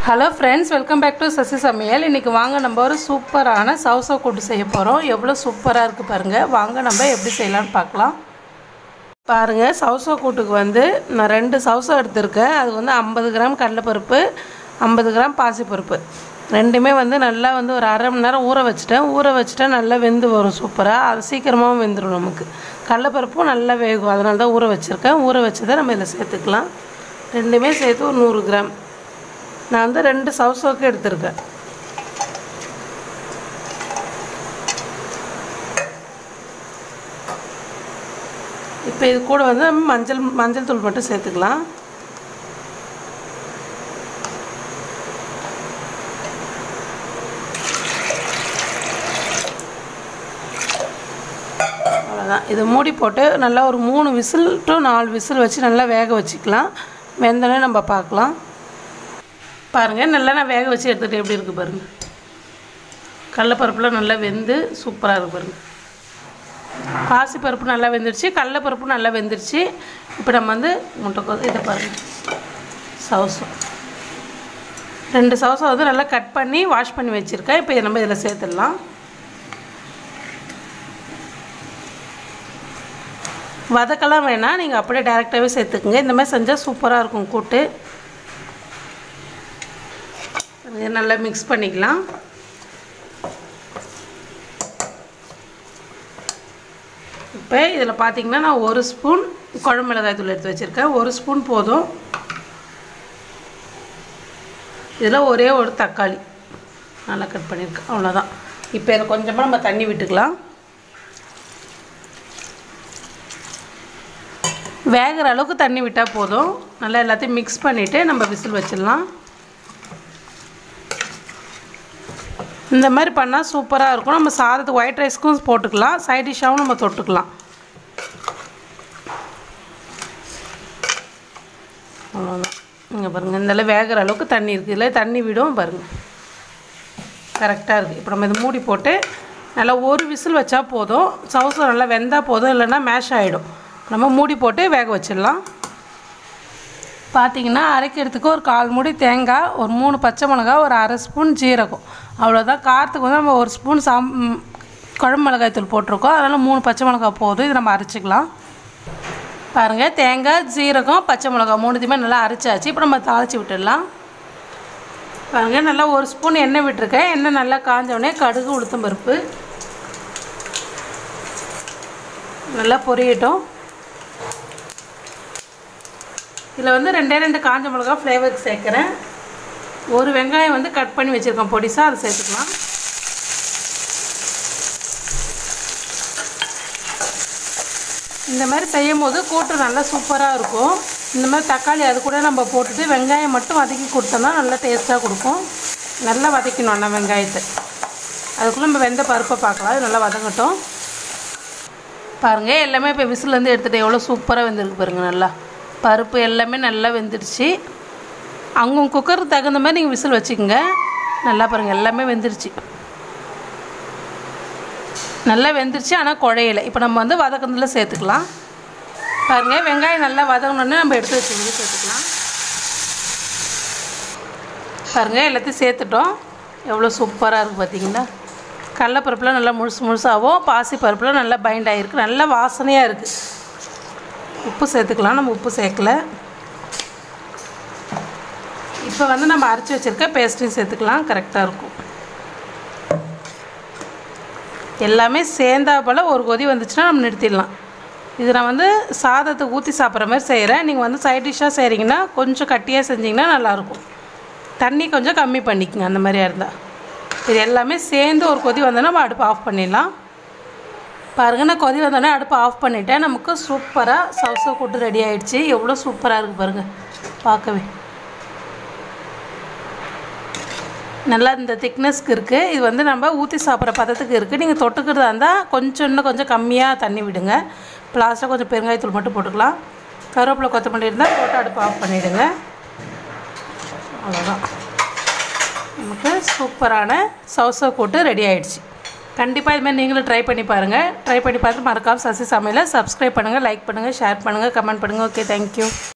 hello friends welcome back to Sasi சமையல் இன்றைக்கி வாங்க நம்ம ஒரு சூப்பரான சவுசா கூட்டு செய்ய போகிறோம் எவ்வளோ சூப்பராக இருக்குது பாருங்கள் வாங்க நம்ம எப்படி செய்யலாம்னு பார்க்கலாம் பாருங்கள் சவுசா கூட்டுக்கு வந்து நான் ரெண்டு சவுசா எடுத்திருக்கேன் அது வந்து ஐம்பது கிராம் கடலைப்பருப்பு ஐம்பது கிராம் பாசிப்பருப்பு ரெண்டுமே வந்து நல்லா வந்து ஒரு அரை மணி நேரம் ஊற வச்சுட்டேன் ஊற வச்சுட்டா நல்லா வெந்து வரும் சூப்பராக அது சீக்கிரமாகவும் வெந்துடும் நமக்கு கடலைப்பருப்பும் நல்லா வேகும் அதனால தான் ஊற வச்சுருக்கேன் ஊற வச்சதை நம்ம இதில் சேர்த்துக்கலாம் ரெண்டுமே சேர்த்து ஒரு நூறு கிராம் நான் வந்து ரெண்டு சவுசோக்கு எடுத்திருக்கேன் இப்போ இது கூட வந்து நம்ம மஞ்சள் மஞ்சள் தூள் மட்டும் சேர்த்துக்கலாம் அவ்வளோதான் இதை மூடி போட்டு நல்லா ஒரு மூணு விசில் டு நாலு விசில் வச்சு நல்லா வேக வச்சுக்கலாம் வெந்தோடனே நம்ம பார்க்கலாம் பாருங்கள் நல்லா நான் வேக வச்சு எடுத்துகிட்டு எப்படி இருக்குது பாருங்கள் கடலப்பருப்புலாம் நல்லா வெந்து சூப்பராக இருக்குது பாருங்கள் பாசிப்பருப்பு நல்லா வெந்துருச்சு கடலப்பருப்பு நல்லா வெந்துருச்சு இப்போ நம்ம வந்து முட்டைக்கோஸ் இதை பாருங்கள் சவுசம் ரெண்டு சவுசம் வந்து நல்லா கட் பண்ணி வாஷ் பண்ணி வச்சுருக்கேன் இப்போ இதை நம்ம இதில் சேர்த்துடலாம் வதக்கெல்லாம் வேணாம் நீங்கள் அப்படியே டேரெக்டாகவே சேர்த்துக்குங்க இந்த மாதிரி செஞ்சால் சூப்பராக இருக்கும் கூட்டு இதை நல்லா மிக்ஸ் பண்ணிக்கலாம் இப்போ இதில் பார்த்தீங்கன்னா நான் ஒரு ஸ்பூன் குழம்பு மிளகாய் தூள் எடுத்து வச்சுருக்கேன் ஒரு ஸ்பூன் போதும் இதில் ஒரே ஒரு தக்காளி நல்லா கட் பண்ணியிருக்கேன் அவ்வளோதான் இப்போ இதில் கொஞ்சமாக நம்ம தண்ணி விட்டுக்கலாம் வேகிற அளவுக்கு தண்ணி விட்டால் போதும் நல்லா எல்லாத்தையும் மிக்ஸ் பண்ணிவிட்டு நம்ம விசில் வச்சிடலாம் இந்த மாதிரி பண்ணால் சூப்பராக இருக்கும் நம்ம சாதத்துக்கு ஒயிட் ரைஸ்க்கும் போட்டுக்கலாம் சைட் டிஷ்ஷாகவும் நம்ம தொட்டுக்கலாம் அவ்வளோதான் இங்கே பாருங்கள் இந்தளவு வேகிற அளவுக்கு தண்ணி இருக்குது இல்லை தண்ணி விடும் பாருங்கள் கரெக்டாக இருக்குது இப்போ நம்ம இதை மூடி போட்டு நல்லா ஒரு விசில் வச்சா போதும் சவுசம் நல்லா வெந்தால் போதும் இல்லைன்னா மேஷ் ஆகிடும் நம்ம மூடி போட்டு வேக வச்சிடலாம் பார்த்தீங்கன்னா அரைக்கிறதுக்கு ஒரு கால் மூடி தேங்காய் ஒரு மூணு பச்சை மிளகா ஒரு அரை ஸ்பூன் ஜீரகம் அவ்வளோதான் காரத்துக்கு வந்து நம்ம ஒரு ஸ்பூன் சாம் குழம்பு மிளகாய் தூள் போட்டிருக்கோம் அதனால் மூணு பச்சை மிளகா போதும் இது நம்ம அரைச்சிக்கலாம் பாருங்கள் தேங்காய் ஜீரகம் பச்சை மிளகா மூணுத்தையுமே நல்லா அரைச்சாச்சு இப்போ நம்ம தாளித்து விட்டுடலாம் பாருங்கள் நல்லா ஒரு ஸ்பூன் எண்ணெய் விட்டுருக்கேன் எண்ணெய் நல்லா காஞ்ச கடுகு உளுத்தம் பருப்பு நல்லா பொரியட்டும் இதில் வந்து ரெண்டே ரெண்டு காஞ்ச மிளகா ஃப்ளேவருக்கு சேர்க்குறேன் ஒரு வெங்காயம் வந்து கட் பண்ணி வச்சுருக்கேன் பொடிசாக அதை சேர்த்துக்கலாம் இந்த மாதிரி செய்யும் போது கூட்டு நல்லா சூப்பராக இருக்கும் இந்த மாதிரி தக்காளி அது கூட நம்ம போட்டுட்டு வெங்காயம் மட்டும் வதக்கி கொடுத்தோம்னா நல்லா டேஸ்ட்டாக கொடுக்கும் நல்லா வதக்கணும் அண்ணா வெங்காயத்தை அதுக்குள்ளே நம்ம வெந்த பருப்பை பார்க்கலாம் அது நல்லா வதங்கட்டும் பாருங்கள் எல்லாமே இப்போ விசிலேருந்து எடுத்துகிட்டு எவ்வளோ சூப்பராக வெந்திருக்கு பாருங்கள் நல்லா பருப்பு எல்லாமே நல்லா வெந்துடுச்சு அவங்க குக்கருக்கு தகுந்த மாதிரி நீங்கள் விசில் வச்சுக்கோங்க நல்லா பாருங்கள் எல்லாமே வெந்துருச்சு நல்லா வெந்துருச்சு ஆனால் குழையில இப்போ நம்ம வந்து வதக்கத்தில் சேர்த்துக்கலாம் பாருங்கள் வெங்காயம் நல்லா வதங்கினோடனே நம்ம எடுத்து வச்சுருந்து சேர்த்துக்கலாம் பாருங்கள் எல்லாத்தையும் சேர்த்துட்டோம் எவ்வளோ சூப்பராக இருக்குது பார்த்தீங்களா கடலப்பருப்புலாம் நல்லா முழுசு முழுசாகவும் பாசி பருப்புலாம் நல்லா பைண்ட் ஆகிருக்கு நல்லா வாசனையாக இருக்குது உப்பு சேர்த்துக்கலாம் நம்ம உப்பு சேர்க்கல இப்போ வந்து நம்ம அரைச்சி வச்சுருக்க பேஸ்ட்டையும் சேர்த்துக்கலாம் கரெக்டாக இருக்கும் எல்லாமே சேர்ந்தா போல் ஒரு கொதி வந்துச்சுன்னா நம்ம நிறுத்திடலாம் இது நான் வந்து சாதத்தை ஊற்றி சாப்பிட்ற மாதிரி செய்கிறேன் நீங்கள் வந்து சைட் டிஷ்ஷாக செய்கிறீங்கன்னா கொஞ்சம் கட்டியாக செஞ்சிங்கன்னா நல்லாயிருக்கும் தண்ணி கொஞ்சம் கம்மி பண்ணிக்கங்க அந்த மாதிரியா இருந்தால் இது எல்லாமே சேர்ந்து ஒரு கொதி வந்தோன்னா நம்ம அடுப்பு ஆஃப் பண்ணிடலாம் பாருங்கள் நான் கொதி வந்தோடனே அடுப்பு ஆஃப் பண்ணிவிட்டேன் நமக்கு சூப்பராக சவுசவ கூட்டு ரெடி ஆகிடுச்சு எவ்வளோ சூப்பராக இருக்குது பாருங்கள் பார்க்கவே நல்லா இந்த திக்னஸ்க்கு இருக்குது இது வந்து நம்ம ஊற்றி சாப்பிட்ற பதத்துக்கு இருக்குது நீங்கள் தொட்டுக்கிறதா இருந்தால் கொஞ்சம் இன்னும் கொஞ்சம் கம்மியாக தண்ணி விடுங்க லாஸ்ட்டாக கொஞ்சம் பெருங்காயத்தூள் மட்டும் போட்டுக்கலாம் கருவேப்பிலை கொத்தமல்லி இருந்தால் போட்டு அடுப்பு ஆஃப் பண்ணிவிடுங்க அவ்வளோதான் நமக்கு சூப்பரான சவுசவ கூட்டு ரெடி ஆகிடுச்சு கண்டிப்பாக இதுமாதிரி நீங்களும் ட்ரை பண்ணி பாருங்கள் ட்ரை பண்ணி பார்த்து மறக்காமல் சசி சமையலை சப்ஸ்கிரைப் பண்ணுங்கள் லைக் பண்ணுங்கள் ஷேர் பண்ணுங்கள் கமெண்ட் பண்ணுங்கள் ஓகே தேங்க்யூ